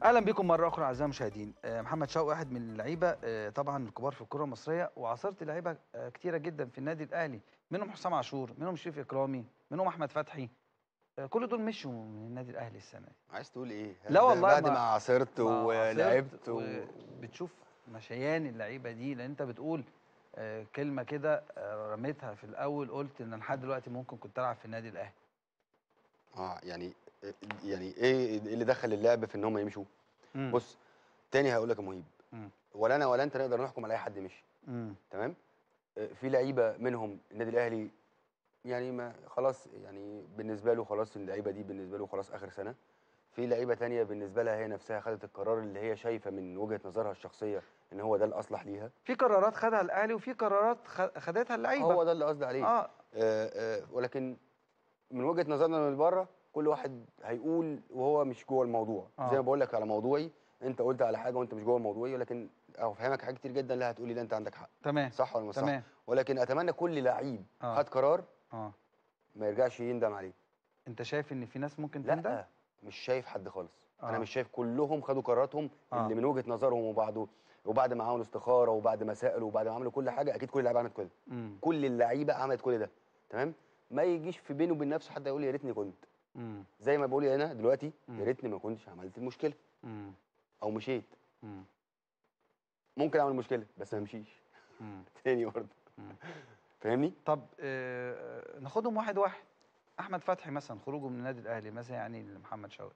اهلا بكم مره اخرى اعزائي المشاهدين آه، محمد شوقي واحد من اللعيبه آه، طبعا الكبار في الكره المصريه وعاصرت لعيبه آه، كتيره جدا في النادي الاهلي منهم حسام عاشور منهم شريف اكرامي منهم احمد فتحي آه، كل دول مشوا من النادي الاهلي السنه دي عايز تقول ايه لا والله بعد ما- ما عاصرت ما ولعبت عاصرت وبتشوف مشيان اللعيبه دي لان انت بتقول آه، كلمه كده آه، رميتها في الاول قلت ان لحد دلوقتي ممكن كنت العب في النادي الاهلي اه يعني يعني ايه اللي دخل اللعب في ان هم يمشوا مم. بص تاني هقول لك يا مهيب مم. ولا انا ولا انت نقدر نحكم على اي حد مشي مم. تمام آه، في لعيبه منهم النادي الاهلي يعني ما خلاص يعني بالنسبه له خلاص اللعيبه دي بالنسبه له خلاص اخر سنه في لعيبه تانية بالنسبه لها هي نفسها خدت القرار اللي هي شايفه من وجهه نظرها الشخصيه ان هو ده الاصلح ليها في قرارات خدها الاهلي وفي قرارات خ- خدتها اللعيبه هو ده اللي قصدي عليه اه آه، آه، ولكن من وجهه نظرنا من بره كل واحد هيقول وهو مش جوه الموضوع آه. زي ما بقول لك على موضوعي انت قلت على حاجه وانت مش جوه الموضوعي ولكن افهمك حاجات كتير جدا لا هتقولي لا انت عندك حق تمام صح ولا مش صح تمام ولكن اتمنى كل لعيب آه. خد قرار اه ما يرجعش يندم عليه انت شايف ان في ناس ممكن تندم لا مش شايف حد خالص آه. انا مش شايف كلهم خدوا قراراتهم آه. اللي من وجهه نظرهم وبعده وبعد ما عملوا استخاره وبعد ما سالوا وبعد ما عملوا كل حاجه اكيد كل اللعيبه عملت كده امم كل اللعيبه عملت كل ده تمام ما يجيش في بينه وبين نفسه حد يقول يا ريتني كنت امم زي ما بقول انا دلوقتي مم. يا ريتني ما كنتش عملت المشكله امم او مشيت امم ممكن اعمل مشكله بس ما امشيش امم تاني برضه مم. فاهمني طب آه ناخدهم واحد واحد احمد فتحي مثلا خروجه من النادي الاهلي مثلا يعني لمحمد شوقي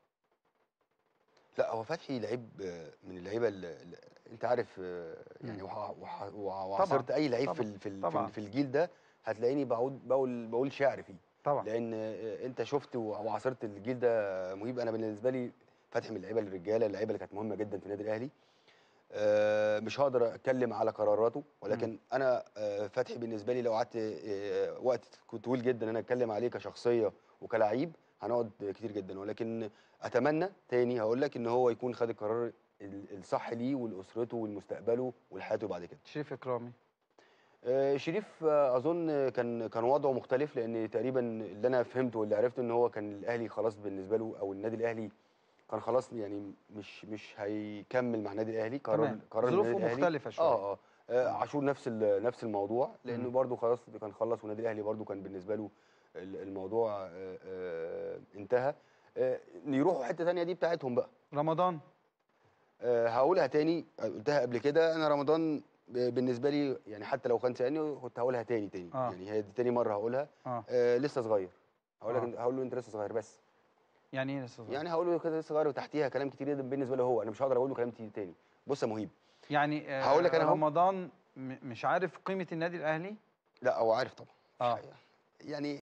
لا هو فتحي لعيب آه، من اللعيبه اللي اللي انت عارف آه، يعني مم. وح- وح- وع- وعاصرت اي لعيب في طبعاً، ال- في ال- في طبعاً. ال- في الجيل ده هتلاقيني بقول بقول بقول شعر فيه طبعا لان آه، انت شفت وع- وعاصرت الجيل ده مهيب انا بالنسبه لي فتحي من اللعيبه الرجاله اللعيبه اللي كانت مهمه جدا في النادي الاهلي آه، مش هقدر اتكلم على قراراته ولكن انا آه، فتحي بالنسبه لي لو قعدت آه، وقت طويل جدا ان انا اتكلم عليه كشخصيه وكلاعب هنقعد كتير جدا ولكن اتمنى تاني هقول لك ان هو يكون خد القرار ال- الصح ليه ولاسرته ولمستقبله ولحياته بعد كده شريف اكرامي آه، شريف آه، اظن كان كان وضعه مختلف لان تقريبا اللي انا فهمته واللي عرفته ان هو كان الاهلي خلاص بالنسبه له او النادي الاهلي كان خلاص يعني مش مش هيكمل مع النادي الاهلي قرار تمام. قرار ظروفه النادي الأهلي. مختلفة شوية. اه اه آه، عاشور نفس ال- نفس الموضوع لانه مم. برده خلاص كان خلص والنادي الاهلي برده كان بالنسبه له ال- الموضوع آه، آه، انتهى آه، يروحوا حته ثانيه دي بتاعتهم بقى رمضان آه، هقولها تاني قلتها قبل كده انا رمضان ب- بالنسبه لي يعني حتى لو كان سالني كنت هقولها تاني تاني آه. يعني هي دي تاني مره هقولها اه آه لسه صغير هقول لك آه. هقول له انت لسه صغير بس يعني ايه لسه صغير؟ يعني هقول له كده لسه صغير وتحتيها كلام كتير جدا بالنسبه له هو انا مش هقدر اقول له كلام كتير تاني بص يا مهيب يعني آه هقول لك أنا أهو. رمضان م- مش عارف قيمه النادي الاهلي لا هو عارف طبعا اه يعني